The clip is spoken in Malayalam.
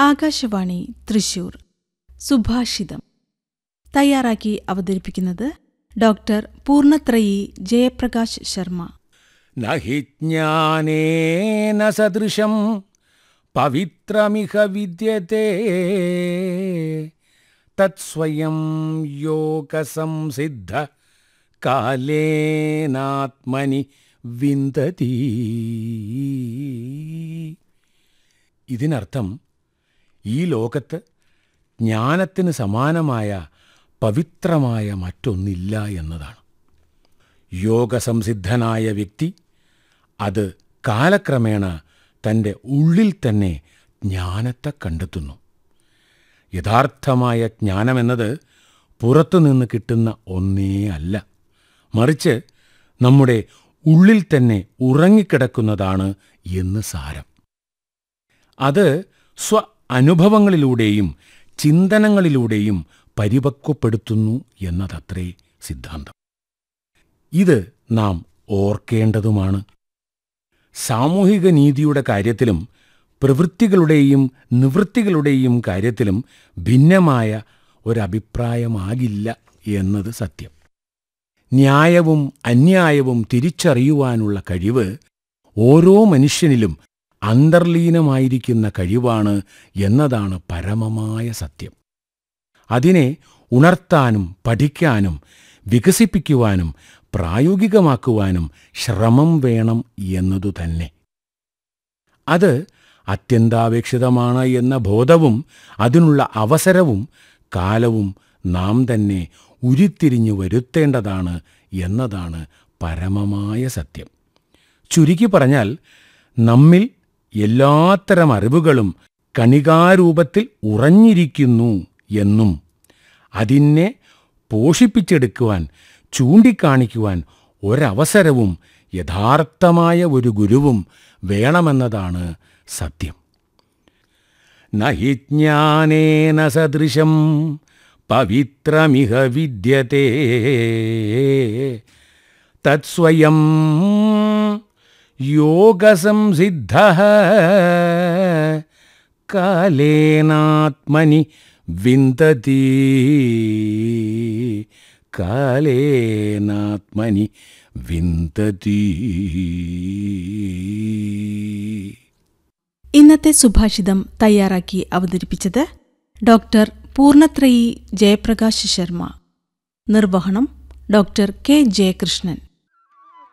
ആകാശവാണി തൃശൂർ സുഭാഷിതം തയ്യാറാക്കി അവതരിപ്പിക്കുന്നത് ഡോക്ടർ പൂർണത്രയി ജയപ്രകാശ് ശർമ്മ न हि ज्ञानेन सदृशं पवित्रमिह विद्यते तत्स्वयं योगसंसिद्ध കാലേനാത്മനി വിന്തതി ഇതിനർത്ഥം ഈ ലോകത്ത് ജ്ഞാനത്തിന് സമാനമായ പവിത്രമായ മറ്റൊന്നില്ല എന്നതാണ് യോഗസംസിദ്ധനായ വ്യക്തി അത് കാലക്രമേണ തൻ്റെ ഉള്ളിൽ തന്നെ ജ്ഞാനത്തെ കണ്ടെത്തുന്നു യഥാർത്ഥമായ ജ്ഞാനമെന്നത് പുറത്തുനിന്ന് കിട്ടുന്ന ഒന്നേ അല്ല മറിച്ച് നമ്മുടെ ഉള്ളിൽ തന്നെ ഉറങ്ങിക്കിടക്കുന്നതാണ് എന്ന് സാരം അത് സ്വ അനുഭവങ്ങളിലൂടെയും ചിന്തനങ്ങളിലൂടെയും പരിപക്വപ്പെടുത്തുന്നു എന്നതത്രേ സിദ്ധാന്തം ഇത് നാം ഓർക്കേണ്ടതുമാണ് സാമൂഹിക നീതിയുടെ കാര്യത്തിലും പ്രവൃത്തികളുടെയും നിവൃത്തികളുടെയും കാര്യത്തിലും ഭിന്നമായ ഒരഭിപ്രായമാകില്ല എന്നത് സത്യം ന്യായവും അന്യായവും തിരിച്ചറിയുവാനുള്ള കഴിവ് ഓരോ മനുഷ്യനിലും അന്തർലീനമായിരിക്കുന്ന കഴിവാണ് എന്നതാണ് പരമമായ സത്യം അതിനെ ഉണർത്താനും പഠിക്കാനും വികസിപ്പിക്കുവാനും പ്രായോഗികമാക്കുവാനും ശ്രമം വേണം എന്നതു തന്നെ അത് അത്യന്താപേക്ഷിതമാണ് എന്ന ബോധവും അതിനുള്ള അവസരവും കാലവും നാം തന്നെ ഉരുത്തിരിഞ്ഞു വരുത്തേണ്ടതാണ് എന്നതാണ് പരമമായ സത്യം ചുരുക്കി പറഞ്ഞാൽ നമ്മിൽ എല്ലാത്തരം അറിവുകളും കണികാരൂപത്തിൽ ഉറഞ്ഞിരിക്കുന്നു എന്നും അതിനെ പോഷിപ്പിച്ചെടുക്കുവാൻ ചൂണ്ടിക്കാണിക്കുവാൻ ഒരവസരവും യഥാർത്ഥമായ ഒരു ഗുരുവും വേണമെന്നതാണ് സത്യം നഹി ജ്ഞാനേന സദൃശം പവിത്രമിഹ വിദ്യത്തെ തത്സ്വയം യോഗസംസിദ്ധ കാലേനാത്മനി വിന്തതി കാലേനാത്മനി വിന്തതി ഇന്നത്തെ സുഭാഷിതം തയ്യാറാക്കി അവതരിപ്പിച്ചത് ഡോക്ടർ പൂർണത്രയി ജയപ്രകാശ് ശർമ്മ നിർവഹണം ഡോക്ടർ കെ ജയകൃഷ്ണൻ